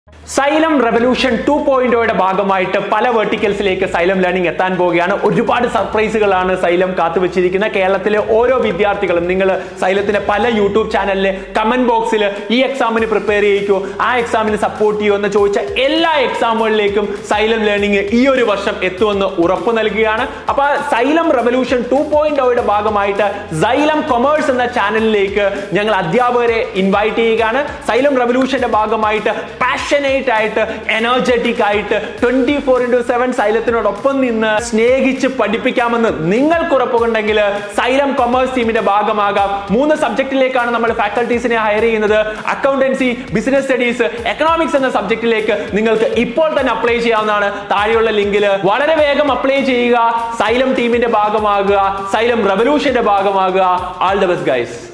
xylem revolution to പോയിന്റോയുടെ ഭാഗമായിട്ട് പല വെർട്ടിക്കൽസിലേക്ക് xylem learning എത്താൻ പോവുകയാണ് ഒരുപാട് സർപ്രൈസുകളാണ് സൈലം കാത്തുവച്ചിരിക്കുന്ന കേരളത്തിലെ ഓരോ വിദ്യാർത്ഥികളും നിങ്ങൾ സൈലത്തിന്റെ പല യൂട്യൂബ് ചാനലിലെ കമന്റ് ബോക്സിൽ ഈ എക്സാമിന് പ്രിപ്പയർ ചെയ്യിക്കോ ആ എക്സാമിന് സപ്പോർട്ട് ചെയ്യുമോ എന്ന് ചോദിച്ച എല്ലാ എക്സാമുകളിലേക്കും സൈലം ലേണിംഗ് ഈ ഒരു വർഷം എത്തുമെന്ന് ഉറപ്പ് നൽകുകയാണ് അപ്പൊ സൈലം റെവല്യൂഷൻ ടു പോയിന്റോയുടെ ഭാഗമായിട്ട് സൈലം കൊമേഴ്സ് എന്ന ചാനലിലേക്ക് ഞങ്ങൾ അധ്യാപകരെ ഇൻവൈറ്റ് ചെയ്യുകയാണ് സൈലം റെവല്യൂഷന്റെ ഭാഗമായിട്ട് പാഷനേറ്റ് ആയിട്ട് എനർജറ്റിക് ആയിട്ട് ട്വന്റി ഫോർ ഇന്റു സെവൻ സൈലത്തിനോടൊപ്പം നിന്ന് സ്നേഹിച്ച് പഠിപ്പിക്കാമെന്ന് നിങ്ങൾക്ക് ഉറപ്പുണ്ടെങ്കിൽ സൈലം കൊമേഴ്സ് ടീമിന്റെ ഭാഗമാകാം മൂന്ന് സബ്ജക്റ്റിലേക്കാണ് നമ്മൾ ഫാക്കൽറ്റീസിനെ ഹയർ ചെയ്യുന്നത് അക്കൗണ്ടൻസി ബിസിനസ് സ്റ്റഡീസ് എക്കണോമിക്സ് എന്ന സബ്ജക്റ്റിലേക്ക് നിങ്ങൾക്ക് ഇപ്പോൾ തന്നെ അപ്ലൈ ചെയ്യാവുന്നതാണ് താഴെയുള്ള ലിങ്കിൽ വളരെ വേഗം അപ്ലൈ ചെയ്യുക സൈലം ടീമിന്റെ ഭാഗമാകുക സൈലം റെവല്യൂഷന്റെ ഭാഗമാകുക ആൾ ദ ബെസ്റ്റ് ഗൈസ്